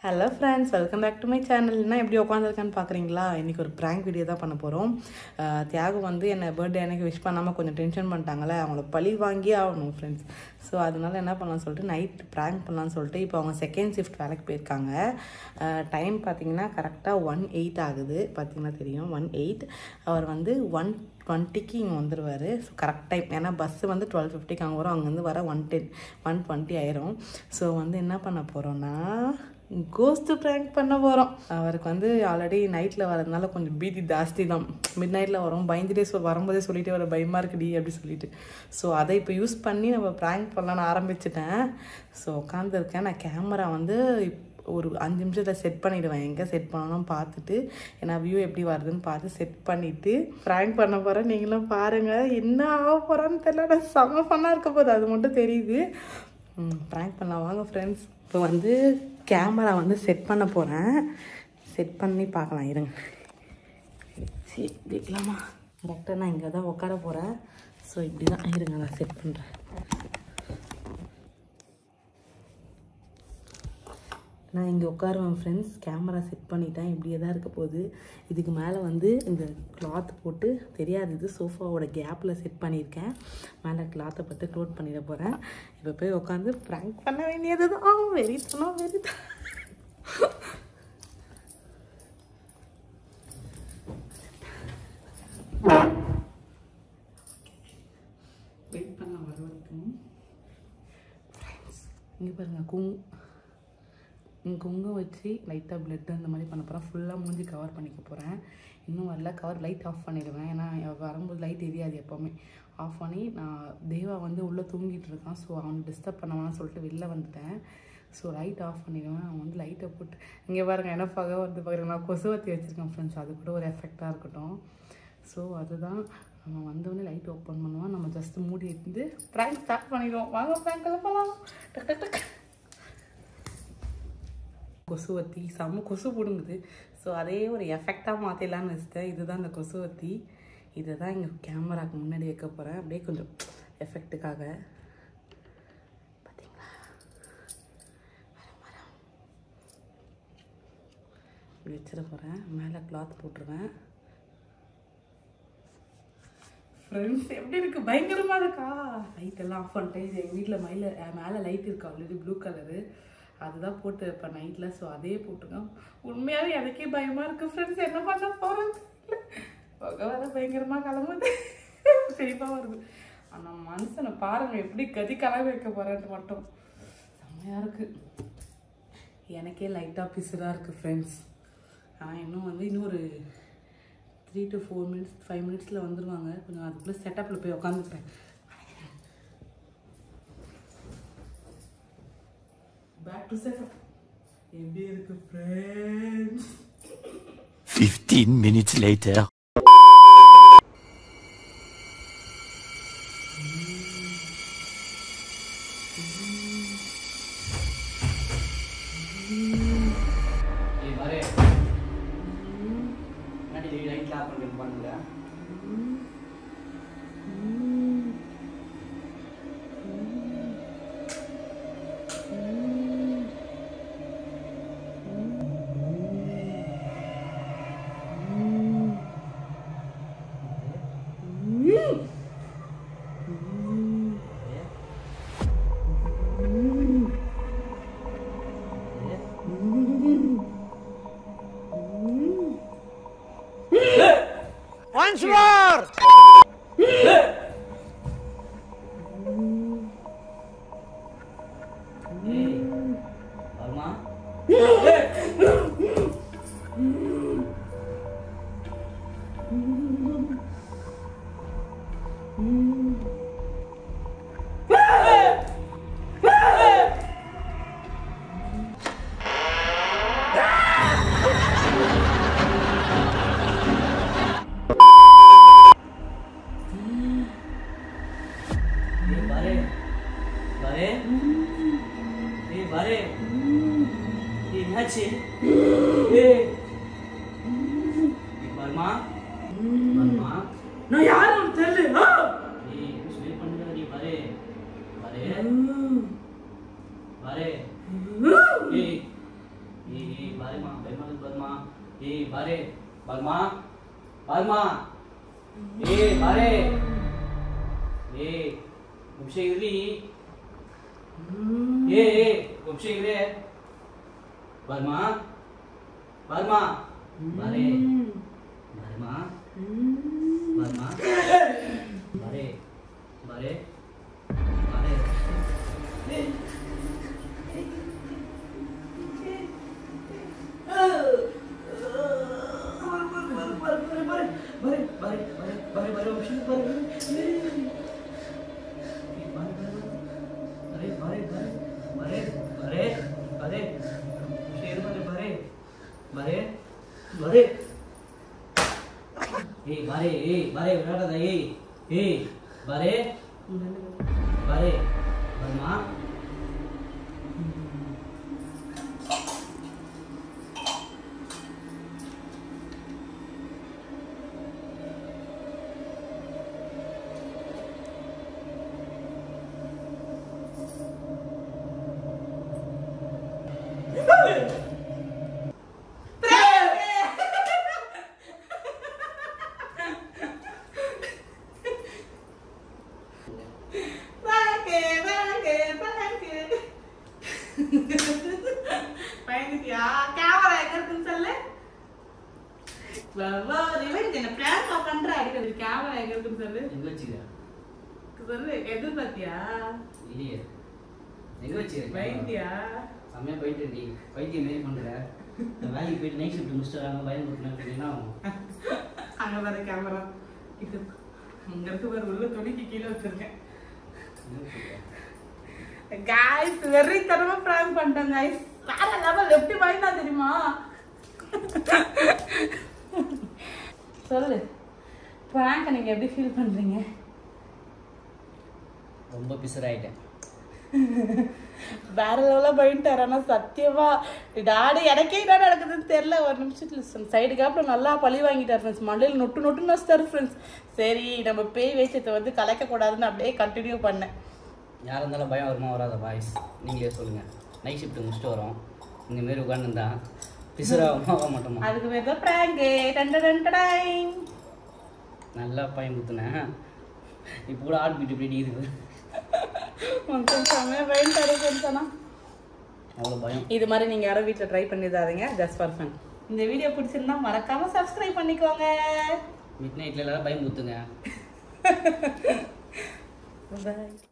Hello friends welcome back to my சேனல்னா எப்படி உட்காந்துருக்கான்னு பார்க்குறீங்களா இன்றைக்கி ஒரு ப்ராங்க் வீடியோ தான் பண்ண போகிறோம் தியாகு வந்து என்னை பர்த்டே எனக்கு விஷ் பண்ணாமல் கொஞ்சம் டென்ஷன் பண்ணிட்டாங்களே அவங்கள பழி வாங்கியே ஆகணும் ஃப்ரெண்ட்ஸ் ஸோ அதனால என்ன பண்ணலாம்னு சொல்லிட்டு நைட் ப்ராங்க் பண்ணலாம்னு சொல்லிட்டு இப்போ அவங்க செகண்ட் ஷிஃப்ட் வேலைக்கு போயிருக்காங்க டைம் பார்த்தீங்கன்னா கரெக்டாக ஒன் எயிட் ஆகுது பார்த்தீங்கன்னா தெரியும் ஒன் எயிட் அவர் வந்து ஒன் டுவெண்ட்டிக்கு இங்கே வந்துடுவார் ஸோ கரெக்ட் டைம் ஏன்னா பஸ்ஸு வந்து டுவெல் ஃபிஃப்டிக்கு அங்கே வரும் அங்கேருந்து வர ஒன் டென் ஒன் டுவெண்ட்டி ஆயிரும் ஸோ வந்து என்ன பண்ண போகிறோன்னா கோஸ்ட்டு ப்ராங்க் பண்ண போகிறோம் அவருக்கு வந்து ஆல்ரெடி நைட்டில் வரதுனால கொஞ்சம் பீதி ஜாஸ்தி தான் மிட் நைட்டில் வரும் பயந்துட்டே சொல் வரும்போதே சொல்லிட்டு வர பயமாக இருக்குடி அப்படி சொல்லிட்டு ஸோ அதை இப்போ யூஸ் பண்ணி நம்ம ப்ராங்க் பண்ணலான்னு ஆரம்பிச்சிட்டேன் ஸோ உட்காந்துருக்கேன் நான் கேமரா வந்து இப்- ஒரு அஞ்சு நிமிஷத்தில் செட் பண்ணிடுவேன் எங்கே செட் பண்ணணும் பார்த்துட்டு ஏன்னா வியூ எப்படி வருதுன்னு பார்த்து செட் பண்ணிவிட்டு ப்ராங்க் பண்ண போகிறேன் நீங்களும் பாருங்கள் என்ன ஆக போகிறான்னு தெரியல நான் செம்ம ஃபன்னாக இருக்க போகுது அது மட்டும் தெரியுது ப்ராங்க் பண்ணலாம் வாங்க ஃப்ரெண்ட்ஸ் இப்போ வந்து கேமரா வந்து செட் பண்ண போகிறேன் செட் பண்ணி பார்க்கலாம் இருங்க சரி வைக்கலாமா கரெக்டாக நான் இங்கே தான் உட்கார போகிறேன் ஸோ இப்படி தான் இருங்க நான் செட் பண்ணுறேன் நான் இங்கே உட்காருவேன் ஃப்ரெண்ட்ஸ் கேமரா செட் பண்ணிட்டேன் இப்படியே தான் இருக்க போகுது இதுக்கு மேலே வந்து இந்த கிளாத் போட்டு தெரியாது இது சோஃபாவோட கேப்பில் செட் பண்ணியிருக்கேன் மேலே கிளாத்தை பட்டு க்ளோட் பண்ணிட போகிறேன் இப்போ போய் உட்காந்து ப்ராங்க் பண்ண வேண்டியது தான் வெறித்தனம் வெறித்தனம் வெயிட் பண்ண வர வரைக்கும் இங்கே பாருங்கள் குங் இங்கே குங்கம் வச்சு லைட்டாக பிளட் அந்த மாதிரி பண்ண போகிறேன் ஃபுல்லாக மூஞ்சி கவர் பண்ணிக்க போகிறேன் இன்னும் வரல கவர் லைட் ஆஃப் பண்ணிடுவேன் ஏன்னா அவ வரும்போது லைட் எரியாது எப்போவுமே ஆஃப் பண்ணி நான் தேவா வந்து உள்ளே தூங்கிட்டு இருக்கான் ஸோ அவனை டிஸ்டர்ப் பண்ண வேணாம்னு சொல்லிட்டு வெளில வந்துட்டேன் ஸோ லைட் ஆஃப் பண்ணிடுவேன் அவன் வந்து லைட்டை போட்டு இங்கே பாருங்க என்ன பகை வந்து பாருங்க நான் கொசுவத்தி வச்சுருக்கேன் ஃப்ரெண்ட்ஸ் அது கூட ஒரு எஃபெக்டாக இருக்கட்டும் ஸோ அதுதான் அவன் வந்தோடனே லைட் ஓப்பன் பண்ணுவான் நம்ம ஜஸ்ட் மூடி இருந்து ப்ராங்க் ஸ்டார்ட் பண்ணிடுவோம் வாங்க ப்ராங்க் கிளம்பலாம் டக் டக் டக் கொசுவத்தி செம்ம கொசு பிடுங்குது ஸோ அதே ஒரு எஃபெக்டாக மாற்றிடலான்னு வச்சுட்டேன் இதுதான் இந்த கொசுவத்தி இதை தான் இங்கே கேமராக்கு முன்னாடி வைக்க போகிறேன் அப்படியே கொஞ்சம் எஃபெக்ட்டுக்காக பார்த்தீங்களா வரம், வரம். இப்படி வச்சிட போகிறேன் மேலே கிளாத் போட்டுருவேன் ஃப்ரெண்ட்ஸ் எப்படி இருக்கு பயங்கரமா இருக்கா லைட் எல்லாம் ஆஃப் பண்ணிட்டேன் இது எங்கள் வீட்டில் மயில அஹ் மேலே லைட் இருக்கு ஆல்ரெடி ப்ளூ கலரு அதுதான் போட்டு இப்போ நைட்டில் ஸோ அதே போட்டுக்கோம் உண்மையாகவே எனக்கே பயமாக இருக்கு ஃப்ரெண்ட்ஸ் என்ன பண்ண போகிறது புகை வர பயங்கரமாக கிளம்புது சிரிப்பாக வருது ஆனால் மனுஷனை பாருங்க எப்படி கதி கிளம்பி வைக்க போகிறேன்ட்டு மட்டும் செம்மையாக இருக்கு எனக்கே லைட்டாக பிசுறாக இருக்குது ஃப்ரெண்ட்ஸ் ஆனால் இன்னும் வந்து இன்னொரு three to four minutes five மினிட்ஸில் வந்துடுவாங்க கொஞ்சம் அதுக்குள்ளே செட்டப்பில் போய் உட்காந்துக்கிறேன் பேக் டு செட்டப் எப்படி இருக்கு ஃப்ரெண்ட்ஸ் 15 minutes later. ஏய் பாரு முன்னாடி லைட் ஆஃப் பண்ணி பண்ணுங்க ஏய் வருமா ஏய் பாரு பாரு ஏய் பாரு ஏய் என்னாச்சு ஏய் ஏய் வருமா வருமா நான் யாரும் தெரியல ஆ! ஏய் ஸ்மெல் பண்ணுடா நீ பாரு பாரு பாரு ஏய் ஏய் பாருமா பயமா இருக்கு பாருமா ஏய் பாரு பாருமா பாருமா ஏய் பாரு ஏய் நிமிஷம் இரு ஏய் ஏய் நிமிஷம் இரு பாருமா பாருமா பாரு பாருமா பாருமா பாரு பாரு பாரு ஏய் பாரே ஏய் பாரே விளையாடாத ஏய் ஏய் பாரே பாரே வருமா Blanque, blanque, blanque. பயந்துட்டியா கேமரா எங்க இருக்குன்னு சொல்லு வா, revenge என்ன prank ஆ பண்ற அடிக்கிறது கேமரா எங்க இருக்குன்னு சொல்லு எங்க வச்சுக்கிறேன் சொல்லு எது பாத்தியா இல்லையே எங்க வச்சுக்கிறேன் பயந்தியா செம்மையா போயிட்டு நீ பைத்தியம் மாரி பண்ற இந்த வேலைக்கு போயிட்டு நைட் ஷிஃப்ட் முடிச்சுட்டு வராங்க பயம் கொடுக்கணும் என்ன ஆகும் அங்க பாரு கேமரா இது அங்க இருக்கு பாரு உள்ள துணிக்கு கீழே வச்சிருக்கேன் என்ன சொல்ற? காய்ஸ் வெறித்தனமா பிராங்க் பண்ணிட்டேன் காய்ஸ் வேற லெவல் எப்படி பயந்தா தெரியுமா சொல்லு பிராங்க் நீங்க எப்படி ஃபீல் பண்றீங்க ரொம்ப பிசராயிட்டேன் வேற லெவலா பயந்துட்டார் ஆனா சத்தியமா டாடி எனக்கே என்ன நடக்குதுன்னு தெரியல ஒரு நிமிஷத்துல சைடு கேப்ல நல்லா பழி வாங்கிட்டார் ஃப்ரெண்ட்ஸ் மண்டையில் நொட்டு நொட்டுன்னு வச்சிட்டாரு ஃப்ரெண்ட்ஸ் சரி நம்ம பேய் வேஷத்தை வந்து கலைக்க கூடாதுன்னு அப்படியே கண்டினியூ பண்ணேன் யாரா இருந்தாலும் பயம் வருமா வராத பாய்ஸ் நீங்களே சொல்லுங்க நைட் ஷிஃப்ட் முடிச்சுட்டு வரோம் இந்த மாரி உட்காந்துருந்தா பிசராகுமா ஆக மாட்டோமா அதுக்கு பேர் தான் பிராங்கு டண்டு டண்டடாய் நல்லா பயம் குத்துனேன் இப்போ கூட ஆட் பீட் இப்படி இருக்குது கொஞ்சம் செம்மையா பயந்துட்டாரு ஃப்ரெண்ட்ஸ் ஆனா அவ்வளோ பயம் இது மாதிரி நீங்க யாரும் வீட்டில் ட்ரை பண்ணிடாதீங்க ஜஸ்ட் ஃபார் ஃபன் இந்த வீடியோ பிடிச்சிருந்தா மறக்காம சப்ஸ்கிரைப் பண்ணிக்கோங்க மிட் நைட்ல எல்லாரும் பயம் குத்துங்க பாய்